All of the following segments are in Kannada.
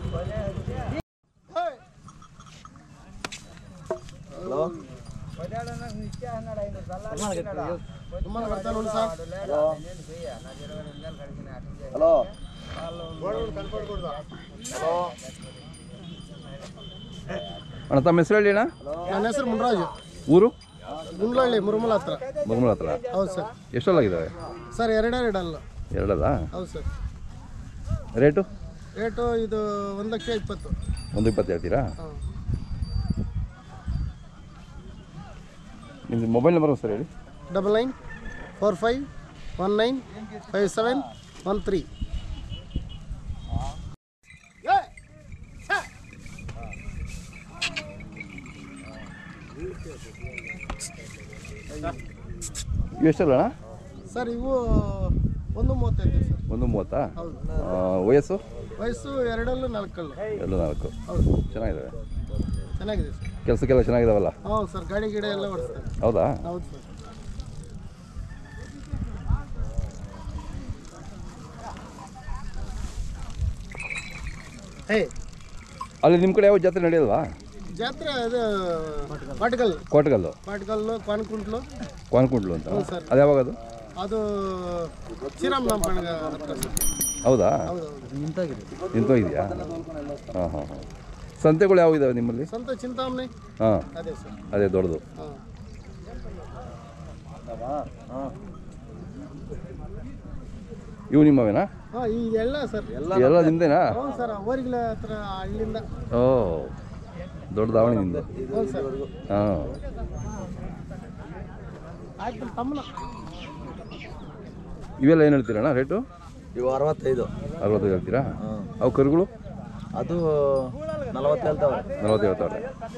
ಹಲೋ ಹಲೋ ಅಣ್ಣ ತಮ್ಮ ಹೆಸರು ಹೇಳಿ ಅಣ್ಣ ನನ್ನ ಹೆಸರು ಮುನ್ರಾಜು ಊರು ಗುಂಡ್ಲಹಳ್ಳಿ ಮುರುಮಲ ಹತ್ರ ಬೊಮ್ಮಳ ಹತ್ರ ಹೌದು ಸರ್ ಎಷ್ಟೊಲ್ಲಾಗಿದ್ದಾವೆ ಸರ್ ಎರಡೆರಡಲ್ಲ ಎರಡದಾ ಹೌದು ಸರ್ ರೇಟು ರೇಟು ಇದು ಒಂದು ಲಕ್ಷ ಇಪ್ಪತ್ತು ಒಂದು ಇಪ್ಪತ್ತು ಹೇಳ್ತೀರಾ ಹಾಂ ನಿಮ್ಮದು ಮೊಬೈಲ್ ನಂಬರ್ ಸರ್ ಹೇಳಿ double nine four five one nine five seven one three ಇವು ಎಷ್ಟಲ್ಲ ಅಣ್ಣ ಸರ್ ಇವು ಒಂದು ಮೂವತ್ತೈದು ಸರ್ ಒಂದು ಮೂವತ್ತಾ ಹೌದು ಆ, ವಯಸ್ಸು ವಯಸ್ಸು ಎರಡಲ್ಲೂ ನಾಲ್ಕಲ್ಲು ಎರಡು ನಾಲ್ಕು ಹೌದು ಚೆನ್ನಾಗಿದ್ದಾವೆ ಚೆನ್ನಾಗಿದೆ ಸರ್ ಕೆಲಸಕ್ಕೆಲ್ಲ ಚೆನ್ನಾಗಿದಾವಲ್ಲ ಹೌದು ಸರ್ ಗಾಡಿ ಗಿಡ ಎಲ್ಲ ಓಡಿಸ್ತಾರೆ ಹೌದಾ ಹೌದು ಸರ್ ಹೇ ಅಲ್ಲಿ ನಿಮ್ಮ ಕಡೆ ಯಾವ ಜಾತ್ರೆ ನಡೆಯಲ್ವಾ ಜಾತ್ರೆ ಅದು ಪಾಟ್ಗಲ್ ಕೋಟಗಲ್ಲು ಪಾಟ್ಗಲ್ಲು ಕಾನ್ಕುಂಟ್ಲು ಕ್ವಾನ್ಕುಂಟ್ಲು ಅಂತ ಹ್ಞೂ ಸರ್. ಅದು ಯಾವಾಗ ಅದು ಅದು ಶ್ರೀರಾಮ್ ನಾಮಪಣಗ ಹತ್ರ ಸರ್ ಹೌದಾ ಹೌದು ಹೌದು ನಿಂತೋಗಿದೆಯಾ ಹಾಂ ಹಾಂ ಹಾಂ ಸಂತೆಗಳು ಯಾವ ಇದಾವೆ ನಿಮ್ಮಲ್ಲಿ ಸಂತ ಚಿಂತಾಮಣಿ ಹಾಂ ಅದೇ ಸರ್ ಅದೇ ದೊಡ್ಡದು ಹಾಂ ಇವು ನಿಮ್ಮವೇನಾ ಹಾಂ ಇದೆಲ್ಲ ಸರ್ ಎಲ್ಲ ನಿಮ್ದೇನಾ ಹ್ಞೂ ಸರ್ ಅವರಿಗಳ ಹತ್ರ ಅಲ್ಲಿಂದ ಓ ದೊಡ್ಡ ದಾವಣಿ ನಿಂದು ಹ್ಞೂ ಸರ್ ಹಾಂ ಆಯ್ತು ತಮ್ಮನ ಇವೆಲ್ಲ ಏನು ಹೇಳ್ತೀರಣ್ಣ ರೇಟು ಇವು ಅರವತ್ತೈದು ಅರವತ್ತೈದು ಹೇಳ್ತೀರಾ ಅವು ಕರುಗಳು ಅದು ನಲವತ್ತು ಹೇಳ್ತಾವೆ ನಲವತ್ತು ಹೇಳ್ತಾವ್ರೆ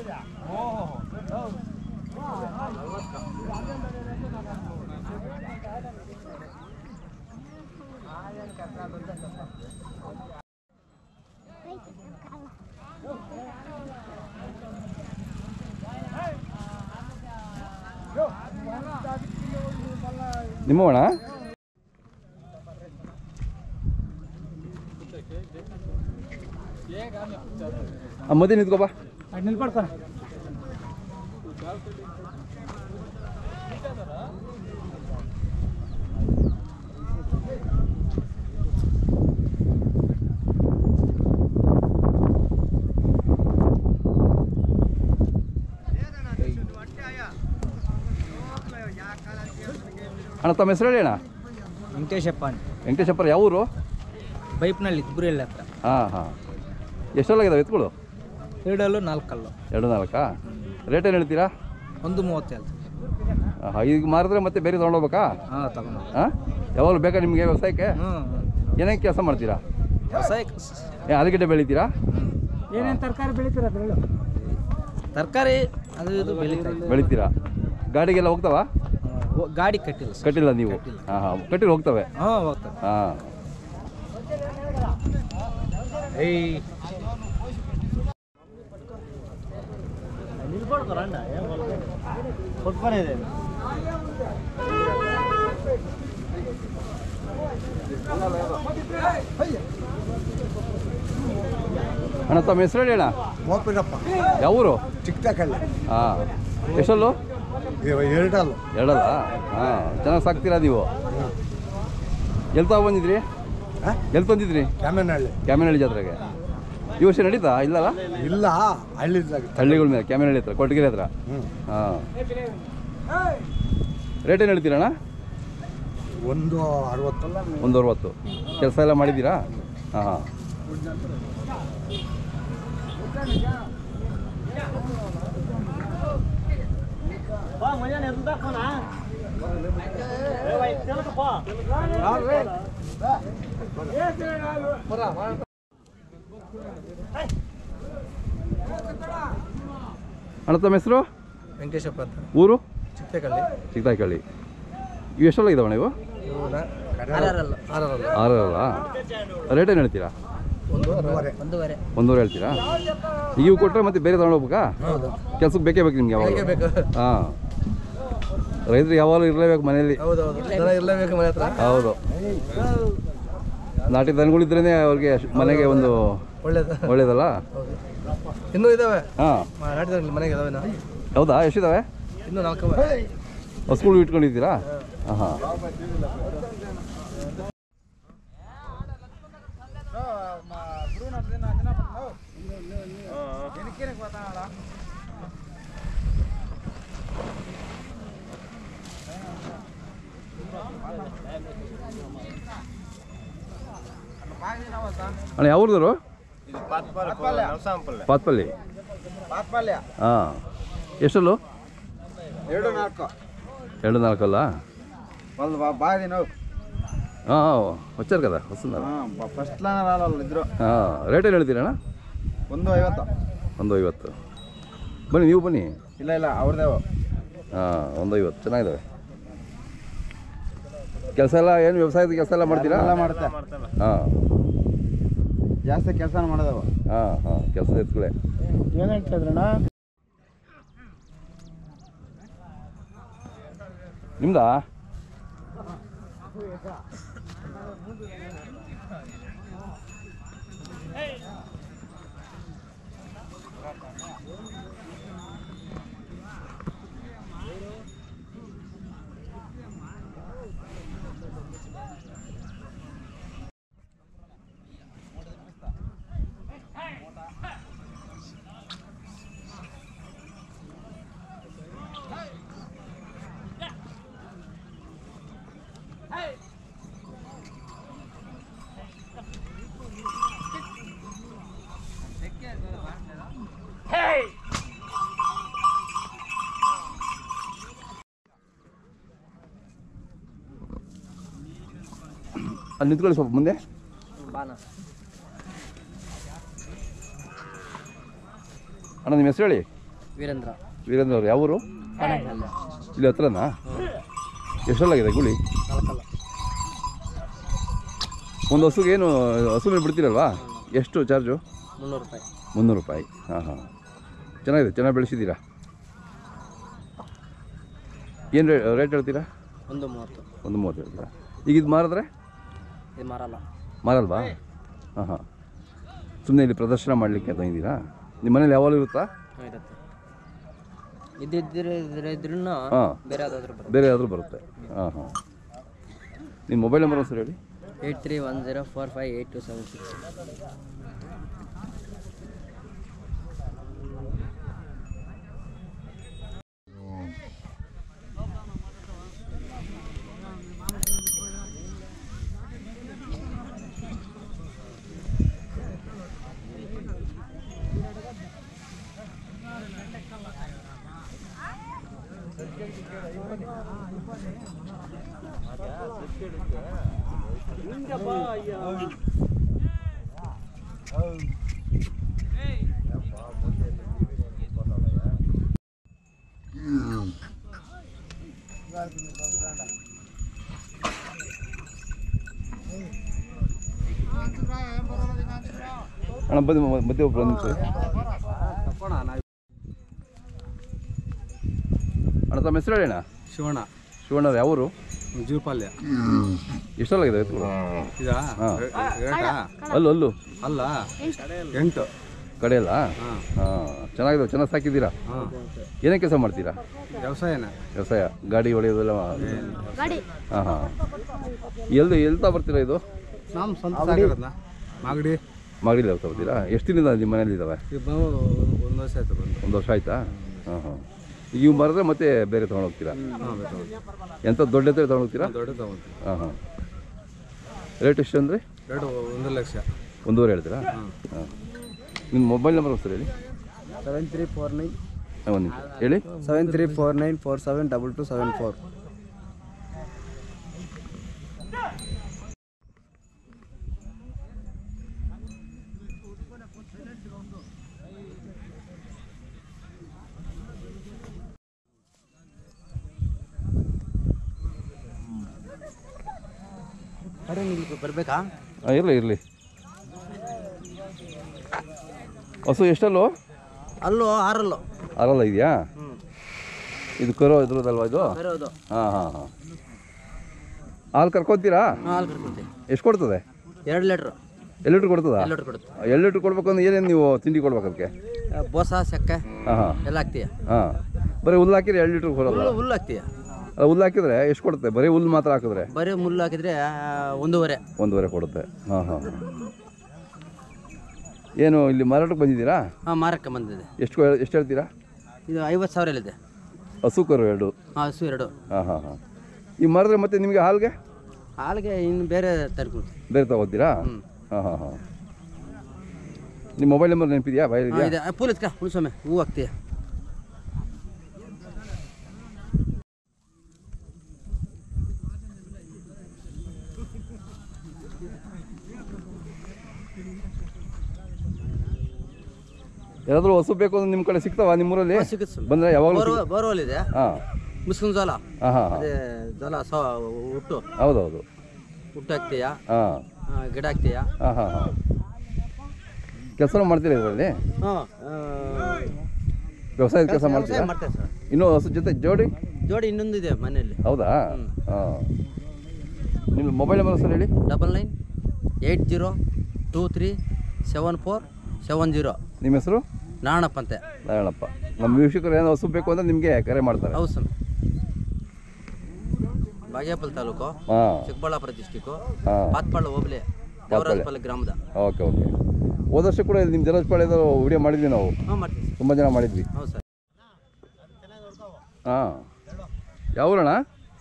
ನಿಮ್ಮವಣ ಆ ಮದಿ ನಿಂತ್ಕೋಬಾ ನಿಲ್ಕೊಡ್ತಾನೆ ಅಣ್ಣ ತಮ್ಮ ಹೆಸರು ಹೇಳಿ ಅಣ್ಣ ವೆಂಕಟೇಶಪ್ಪ ಅಂತ ವೆಂಕಟೇಶಪ್ಪರ ಯಾವ ಊರು ಬೈಪ್ನಲ್ಲಿ ಗುರಿಯಲ್ಲಿ ಹತ್ರ ಹಾಂ ಹಾಂ ಎಷ್ಟೆಲ್ಲಾಗಿದ್ದಾವೆ ಎತ್ಗಳು ಎರಡಲ್ಲೂ ನಾಲ್ಕಲ್ಲು ಎರಡು ನಾಲ್ಕಾ ರೇಟ್ ಏನು ಹೇಳ್ತೀರಾ ಒಂದು ಮೂವತ್ತೇಳು ಆಹಾ, ಈಗ ಮಾರಿದ್ರೆ ಮತ್ತೆ ಬೇರೆ ತೊಗೊಂಡೋಗ್ಬೇಕಾ ಹಾಂ ತಗೊಂಡು ಹಾಂ ಯಾವಾಗಲೂ ಬೇಕಾ ನಿಮಗೆ ವ್ಯವಸಾಯಕ್ಕೆ ಹ್ಞೂ ಏನೇನು ಕೆಲಸ ಮಾಡ್ತೀರಾ ವ್ಯವಸಾಯ ಏ ಆಲೂಗೆಡ್ಡೆ ಬೆಳಿತೀರಾ ಏನೇನು ತರಕಾರಿ ಬೆಳಿತೀರ ಬೆಳ್ಳು ತರಕಾರಿ ಅದು ಇದು ಬೆಳೀತಾ ಬೆಳಿತೀರಾ ಗಾಡಿಗೆಲ್ಲ ಹೋಗ್ತಾವ ಗಾಡಿ ಕಟ್ಟಿಲ್ಲ ಸರ್ ಕಟ್ಟಿಲ್ಲ ನೀವು ಹಾಂ ಹಾಂ ಕಟ್ಟಿಲ್ಲ ಹೋಗ್ತವೆ ಹಾಂ ಹೋಗ್ತದೆ ಹಾಂ ಏಯ್ ಅಣ್ಣ ತಮ್ಮ ಹೆಸರು ಹೇಳಿ ಅಣ್ಣ ಮೋಪಿನಪ್ಪ ಯಾವ ಊರು ಚಿಕ್ಕದಕಳ್ಳಿ ಹಾಂ ಎಷ್ಟಲ್ಲು ಎರಡಲ್ಲ ಎರಡಲ್ಲ ಹಾಂ ಚೆನ್ನಾಗಿ ಸಾಕ್ತೀರಾ ನೀವು ಎಲ್ಲಿ ತಗೊ ಬಂದಿದ್ರಿ ಎಲ್ಲಿ ತಂದಿದ್ರಿ ಕ್ಯಾಮನಹಳ್ಳಿ ಕ್ಯಾಮಿನಹಳ್ಳಿ ಜಾತ್ರೆಗೆ ಈ ವರ್ಷ ನಡೀತಾ ಇಲ್ಲಲ್ಲ ಇಲ್ಲ ಹಳ್ಳಿದಾಗ ಹಳ್ಳಿಗಳ ಮೇಲೆ ಕ್ಯಾಮಿನಹಳ್ಳಿ ಹತ್ರ ಕೊಟ್ಟಗಿರಿ ಹತ್ರ ಹಾಂ ರೇಟ್ ಏನು ಹೇಳ್ತೀರಣ್ಣ ಒಂದು ಅರವತ್ತು ಒಂದು ಅರವತ್ತು ಕೆಲಸ ಎಲ್ಲ ಮಾಡಿದ್ದೀರಾ ಹಾಂ ಹಾಂ ಅಣ್ಣ ತಮ್ಮ ಹೆಸರು ವೆಂಕಟೇಶಪ್ಪ ಅಂತ ಊರು ಚಿಕ್ಕಕಳ್ಳಿ ಚಿಕ್ಕದಾಕಳ್ಳಿ ಇವು ಎಷ್ಟೊಳಗಿದಾವಣ್ಣ ಇವು ಆರಲ್ಲ ಆರಲ್ಲ ಆರಲ್ಲ ರೇಟ್ ಏನು ಹೇಳ್ತೀರಾ ಒಂದೂವರೆ ಒಂದೂವರೆ ಹೇಳ್ತೀರಾ ಈಗ ಇವು ಕೊಟ್ಟರೆ ಮತ್ತೆ ಬೇರೆ ತಗೊಂಡು ಹೋಗ್ಬೇಕಾ ಕೆಲ್ಸಕ್ಕೆ ಬೇಕೇ ಬೇಕು ನಿಮ್ಗೆ ಯಾವಾಗ ಹಾಂ ರೈತರು ಯಾವಾಗಲೂ ಇರಲೇಬೇಕು ಮನೆಯಲ್ಲಿ ಹೌದೌದು ಜನ ಇರಲೇಬೇಕು ಮನೆ ಹತ್ರ ಹೌದು ನಾಟಿ ದನಗಳಿದ್ರೇ ಅವ್ರಿಗೆ ಅಶ್- ಮನೆಗೆ ಒಂದು ಒಳ್ಳೇದು ಒಳ್ಳೇದಲ್ಲ ಹೌದು ಇನ್ನೂ ಇದಾವೆ ಹಾಂ ನಾಟಿದ್ರೆ ಮನೆಗೆ ಇದಾವೆ ನಾ ಹೌದಾ ಎಷ್ಟಿದಾವೆ ಇನ್ನೂ ನಾಲ್ಕು ಹಸುಗಳು ಇಟ್ಕೊಂಡಿದ್ದೀರಾ ಹಾಂ ಹಾಂ ಅಣ್ಣ ಯಾವ್ರದವರು ಪಾತ್ಪಲ್ಲಿ ಹಾಂ ಎಷ್ಟಲ್ಲು ಎರಡು ನಾಲ್ಕು ಎರಡು ನಾಲ್ಕಲ್ಲ ಒಂದು ಬಾದಿ ನಾವು ಹಾಂ ಹಾಂ వచ్చారు కదా వస్తున్నారు ಹಾಂ ಫಸ್ಟ್ ಲೈನ್ ರಾಲಲ್ಲ ಇದ್ರು ಹಾಂ ರೇಟ್ ಏನು ಹೇಳ್ತೀರಣ್ಣ ಒಂದು ಐವತ್ತು ಒಂದು ಐವತ್ತು ಬನ್ನಿ ನೀವು ಬನ್ನಿ ಇಲ್ಲ ಇಲ್ಲ ಅವ್ರದೇವು ಹಾಂ ಒಂದು ಐವತ್ತು ಚೆನ್ನಾಗಿದ್ದಾವೆ ಕೆಲಸ ಎಲ್ಲ ಏನು ವ್ಯವಸಾಯದ ಕೆಲಸ ಎಲ್ಲ ಮಾಡ್ತೀರಾ ಎಲ್ಲ ಮಾಡುತ್ತೆ ಹಾಂ ಜಾಸ್ತಿ ಕೆಲಸ ಮಾಡೋದವ ಹಾಂ ಹಾಂ ಕೆಲಸದ ಎತ್ಕೊಳ್ಳೆ ಏನು ಹೇಳ್ತಾ ಇದ್ರಣ್ಣ ನಿಮ್ದಾ ಅಲ್ಲಿ ನಿಂತ್ಕೊಳ್ಳಿ ಸ್ವಲ್ಪ ಮುಂದೆ ಬಾನ ಅಣ್ಣ ನಿಮ್ಮ ಹೆಸರು ಹೇಳಿ ವೀರೇಂದ್ರ ವೀರೇಂದ್ರ ಅವ್ರು ಯಾವ ಊರು ಪಣೆಗಲ್ಲ ಇಲ್ಲಿ ಹತ್ರನಾ ಎಷ್ಟಲ್ಲಾಗಿದೆ ಗುಳಿ ನಾಲ್ಕಲ್ಲ ಒಂದು ಹಸುಗೆ ಏನು ಹಸು ಮೇಲೆ ಬಿಡ್ತೀರಲ್ವಾ ಎಷ್ಟು ಚಾರ್ಜು ಮುನ್ನೂರು ರೂಪಾಯಿ ಮುನ್ನೂರು ರೂಪಾಯಿ ಹಾಂ ಹಾಂ ಚೆನ್ನಾಗಿದೆ ಚೆನ್ನಾಗಿ ಬೆಳೆಸಿದ್ದೀರಾ ಏನು ರೇ ರೇಟ್ ಹೇಳ್ತೀರಾ ಒಂದು ಮೂವತ್ತು ಒಂದು ಮೂವತ್ತು ಹೇಳ್ತೀರಾ ಈಗ ಇದು ಮಾರಿದ್ರೆ ಇದು ಮಾರಲ್ಲ ಮಾರಲ್ವಾ ಹಾಂ ಹಾಂ ಸುಮ್ಮನೆ ಇಲ್ಲಿ ಪ್ರದರ್ಶನ ಮಾಡಲಿಕ್ಕೆ ತಂದಿದ್ದೀರಾ ನಿಮ್ಮ ಮನೇಲಿ ಯಾವಾಗಲೂ ಇರುತ್ತಾ ಹ್ಮ್, ಇರುತ್ತೆ ಇದ್ದಿದ್ರೆ ಇದ್ರೆ ಇದ್ರೂ ಹಾಂ ಬೇರೆ ಯಾವ್ದಾದ್ರು ಬರುತ್ತೆ ಬೇರೆ ಯಾವ್ದಾದ್ರು ಬರುತ್ತೆ ಹಾಂ ಹಾಂ ನಿಮ್ಮ ಮೊಬೈಲ್ ನಂಬರ್ ಒಂದ್ಸರಿ ಹೇಳಿ eight three one zero four five eight two seven six ಅಣ್ಣ ಬನ್ನಿ ಮ- ಮಧ್ಯೆ ಒಬ್ರು ಬಂದಿತ್ತು ಅಣ್ಣ ತಮ್ಮ ಹೆಸರು ಹೇಳಿ ಅಣ್ಣ ಶಿವಣ್ಣ ಶಿವಣ್ಣ ಅವ್ರು ಯಾವ ಊರು ಜೀವಪಾಲ್ಯ ಎಷ್ಟಲ್ಲಾಗಿದೆ ಎತ್ತುಗಳು ಇದಾ ಹಾಂ ರೇಟಾ ಅಲ್ಲು ಅಲ್ಲು ಅಲ್ಲ ಎಂಟು ಕಡೆಯಲ್ಲ ಹಾಂ ಹಾಂ ಚೆನ್ನಾಗಿದೆ ಚೆನ್ನಾಗಿ ಸಾಕಿದ್ದೀರಾ ಹಾಂ ಏನೇ ಕೆಲಸ ಮಾಡ್ತೀರಾ ವ್ಯವಸಾಯನ ವ್ಯವಸಾಯ ಗಾಡಿ ಹೊಡೆಯೋದೆಲ್ಲ ಹಾಂ ಹಾಂ ಎಲ್ಲಿ ಎಲ್ತಾ ಬರ್ತೀರಾ ಇದು ನಮ್ಮ ಸ್ವಂತ ಸಾಕಿರೋದ್ನ ಮಾಗಡಿ ಮಾಗಡಿಲಿ ಹೋಗ್ತಾ ಬರ್ತೀರಾ ಎಷ್ಟು ದಿನದಿಂದ ನಿಮ್ಮ ಮನೇಲಿ ಇದ್ದಾವೆ ಈಗ ಬಂದು ಒಂದು ವರ್ಷ ಆಯ್ತು ಬಂದು ಒಂದು ವರ್ಷ ಆಯ್ತಾ ಹಾಂ ಹಾಂ ಈಗ ಇವು ಮರದ್ರೆ ಮತ್ತೆ ಬೇರೆ ತೊಗೊಂಡು ಹೋಗ್ತೀರಾ ಹಾಂ ಬೇಕು ಎಂಥ ದೊಡ್ಡ ಎತ್ತರೆ ತೊಗೊಂಡು ಹೋಗ್ತೀರಾ ದೊಡ್ಡ ತಗೊಂತೀವಿ ಹಾಂ ಹಾಂ ರೇಟ್ ಎಷ್ಟು ಅಂದರೆ ರೇಟು ಒಂದು ಲಕ್ಷ ಒಂದೂವರೆ ಹೇಳ್ತೀರಾ ಹಾಂ ನಿಮ್ಮ ಮೊಬೈಲ್ ನಂಬರ್ ಸರ್ ಹೇಳಿ ಸೆವೆನ್ ತ್ರೀ ಫೋರ್ ನೈನ್ ಹಾಂ ಒಂದು ನಿಮಿಷ ಹೇಳಿ seven three four nine four seven double two seven four ಬರಬೇಕಾ ಹಾಂ ಇರಲಿ ಇರಲಿ ಹಸು ಎಷ್ಟಲ್ಲೋ ಅಲ್ಲೂ ಆರಲ್ಲು ಅರಲ್ಲ ಇದೆಯಾ ಇದು ಕರೋ ಇದ್ರದಲ್ವಾ ಇದು ಬರೋದು ಹಾಂ ಹಾಂ ಹಾಂ ಹಾಲು ಕರ್ಕೊತೀರಾ ಹಾಲು ಕರ್ಕೊಂತೀವಿ ಎಷ್ಟು ಕೊಡ್ತದೆ ಎರಡು ಲೀಟ್ರು ಎರಡು ಲೀಟ್ರ್ ಕೊಡ್ತದಾ ಎರಡು ಲೀಟ್ರ್ ಕೊಡುತ್ತೆ ಎರಡು ಲೀಟ್ರ್ ಕೊಡ್ಬೇಕು ಅಂದ್ರೆ ಏನೇನು ನೀವು ತಿಂಡಿ ಕೊಡ್ಬೇಕು ಅದಕ್ಕೆ ಆ, ಬೋಸ ಸೆಕ್ಕೆ ಹಾಂ ಹಾಂ ಎಲ್ಲ ಹಾಕ್ತೀಯ ಹಾಂ ಬರೀ ಹುಲ್ಲು ಹಾಕಿದ್ರೆ ಎರಡು ಲೀಟ್ರ್ ಕೊಡಲ್ಲ ಹುಲ್ಲು ಹುಲ್ಲು ಹಾಕ್ತೀಯ ಅದು ಹುಲ್ಲು ಹಾಕಿದ್ರೆ ಎಷ್ಟು ಕೊಡುತ್ತೆ ಬರೀ ಹುಲ್ಲು ಮಾತ್ರ ಹಾಕಿದ್ರೆ ಬರೀ ಮುಳ್ಳು ಹಾಕಿದ್ರೆ ಆ, ಒಂದೂವರೆ ಒಂದೂವರೆ ಕೊಡುತ್ತೆ ಹಾಂ ಹಾಂ ಏನು ಇಲ್ಲಿ ಮಾರಾಟಕ್ಕೆ ಬಂದಿದ್ದೀರಾ ಹಾಂ ಮಾರಕ್ಕೆ ಬಂದಿದೆ ಎಷ್ಟು ಎಷ್ಟು ಹೇಳ್ತೀರಾ ಇದು ಐವತ್ತು ಸಾವಿರಲ್ಲಿದೆ ಹಸು ಕರು ಎರಡು ಹಾಂ ಹಸು ಎರಡು ಹಾಂ ಹಾಂ ಹಾಂ ಈ ಮಾರಿದ್ರೆ ಮತ್ತೆ ನಿಮಗೆ ಹಾಲ್ಗೆ ಹಾಲಿಗೆ ಇನ್ನು ಬೇರೆ ತರ್ಕೊಂಡು ಬೇರೆ ತಗೋತೀರಾ ಹ್ಮ್. ಹಾಂ ಹಾಂ ಹಾಂ ನಿಮ್ಮ ಮೊಬೈಲ್ ನಂಬರ್ ನೆನಪಿದೆಯಾ ಬಾಯ್ ಹಾಂ ಇದೆ ಪೂಲ್ ಎತ್ಕ ಉಳ್ಸೊಮ್ಮೆ ಹೂ ಹಾಕ್ತೀಯ ಯಾರಾದರೂ ಹಸು ಬೇಕು ಅಂದ್ರೆ ನಿಮ್ಮ ಕಡೆ ಸಿಗ್ತಾವ ನಿಮ್ಮೂರಲ್ಲಿ ಸಿಗುತ್ತೆ ಸ್ವಾಮಿ. ಬಂದರೆ ಯಾವಾಗಲೂ ಬೋರ್ವ ಬೋರ್ವೆಲ್ ಇದೆ ಹಾಂ ಮುಸ್ಲಿಂ ಜೋಲ ಹಾಂ ಹಾಂ ಹಾಂ ಅದೇ ಜೋಲ ಸೊ ಹುಟ್ಟು ಹೌದೌದು ಹುಟ್ಟು ಹಾಕ್ತೀಯ ಹಾಂ ಆ, ಗಿಡ ಹಾಕ್ತೀಯ ಹಾಂ ಹಾಂ ಹಾಂ ಕೆಲಸ ಮಾಡ್ತೀರಾ ಇದರಲ್ಲಿ ಹಾಂ ವ್ಯವಸಾಯದ ಕೆಲಸ ಮಾಡ್ತೀರಾ ಮಾಡ್ತೇವೆ ಸರ್ ಇನ್ನೂ ಹಸು ಜೊತೆ ಜೋಡಿ ಜೋಡಿ ಇನ್ನೊಂದು ಇದೆ ಮನೆಯಲ್ಲಿ ಹೌದಾ ಹಾಂ ನಿಮ್ಮ ಮೊಬೈಲ್ ನಂಬರ್ ಸರ್ ಹೇಳಿ double nine eight zero two three seven four seven zero ನಿಮ್ಮ ಹೆಸರು ನಾರಾಯಣಪ್ಪ ಅಂತೆ ನಾರಾಯಣಪ್ಪ ನಮ್ಮ ವೀಕ್ಷಕರು ಏನೋ ಹಸು ಬೇಕು ಅಂದ್ರೆ ನಿಮಗೆ ಕರೆ ಮಾಡ್ತಾರೆ ಹೌದು ಸ್ವಾಮಿ ಬಾಗೇಪಲ್ ತಾಲೂಕು ಹಾಂ ಚಿಕ್ಕಬಳ್ಳಾಪುರ ಡಿಸ್ಟಿಕ್ಕು ಹಾಂ ಪಾತ್ಪಾಳ ಹೋಬಳಿ ದೇವರಾಜಪಲ್ಲಿ ಗ್ರಾಮದ ಓಕೆ ಓಕೆ ಹೋದ ವರ್ಷ ಕೂಡ ನಿಮ್ಮ ಜಲಜಪಾಳ್ಯದ ವಿಡಿಯೋ ಮಾಡಿದ್ವಿ ನಾವು ಹಾಂ ಮಾಡ್ತೀವಿ ತುಂಬ ಜನ ಮಾಡಿದ್ವಿ ಹೌದು ಸರ್ ಹಾಂ ಯಾವ ಊರಣ್ಣ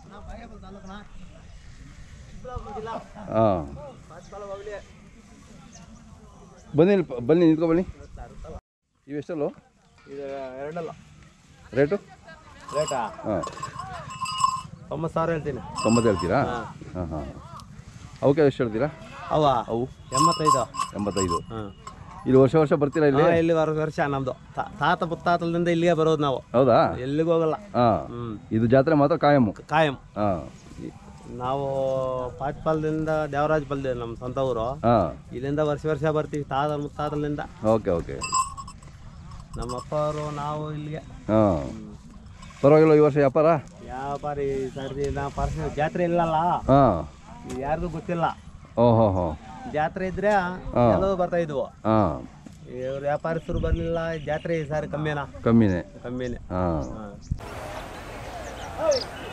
ಹಾಂ ಬನ್ನಿ ಇಲ್ಲಿ ಪ- ಬನ್ನಿ ನಿಂತ್ಕೊ ಬನ್ನಿ ಇವೆಷ್ಟಲ್ಲು ಇದು ಎರಡಲ್ಲ ರೇಟು ರೇಟಾ ಹಾಂ ತೊಂಬತ್ತು ಸಾವಿರ ಹೇಳ್ತೀನಿ ತೊಂಬತ್ತು ಹೇಳ್ತೀರಾ ಹಾಂ ಹಾಂ ಅವಕ್ಕೆ ಎಷ್ಟು ಹೇಳ್ತೀರಾ ಅವ ಅವು ಎಂಬತ್ತೈದು ಎಂಬತ್ತೈದು ಹಾಂ ಇಲ್ಲಿ ವರ್ಷ ವರ್ಷ ಬರ್ತೀರಾ ಇಲ್ಲಿ ಇಲ್ಲಿ ವರ್ಷ ವರ್ಷ ನಮ್ಮದು ತಾತ ಮುತ್ತಾತಲದಿಂದ ಇಲ್ಲಿಗೆ ಬರೋದು ನಾವು ಹೌದಾ ಎಲ್ಲಿಗೂ ಹೋಗಲ್ಲ ಹಾಂ ಹ್ಞೂ ಇದು ಜಾತ್ರೆ ಮಾತ್ರ ಕಾಯಮ್ಮು ಕಾಯಂ ಹಾಂ ನಾವು ಪಾಟ್ಪಾಲದಿಂದ ದೇವರಾಜಪಾಲ್ದ ನಮ್ಮ ಸ್ವಂತ ಊರು ಹಾಂ ಇಲ್ಲಿಂದ ವರ್ಷ ವರ್ಷ ಬರ್ತೀವಿ ತಾತ ಮುತ್ತಾತಲಿಂದ ಓಕೆ ಓಕೆ ನಮ್ಮ ಅಪ್ಪ ಅವರು ನಾವು ಇಲ್ಲಿಗೆ ಹಾಂ ಪರವಾಗಿಲ್ಲ ಈ ವರ್ಷ ವ್ಯಾಪಾರ ವ್ಯಾಪಾರಿ ಸರ್ದಿ ನಾವು ಪರ್ಸ ಜಾತ್ರೆ ಇಲ್ಲಲ್ಲ ಹಾಂ ಇದು ಯಾರ್ದು ಗೊತ್ತಿಲ್ಲ ಓಹೋ ಹೋ ಜಾತ್ರೆ ಇದ್ರೆ ಎಲ್ಲವೂ ಬರ್ತಾ ಇದ್ವು ಹಾಂ ಇವ್ರು ವ್ಯಾಪಾರಸ್ಥರು ಬರಲಿಲ್ಲ ಜಾತ್ರೆ ಈ ಸಾರಿ ಕಮ್ಮಿನಾ ಕಮ್ಮಿನೇ ಕಮ್ಮಿನೇ ಹಾಂ ಹಾಂ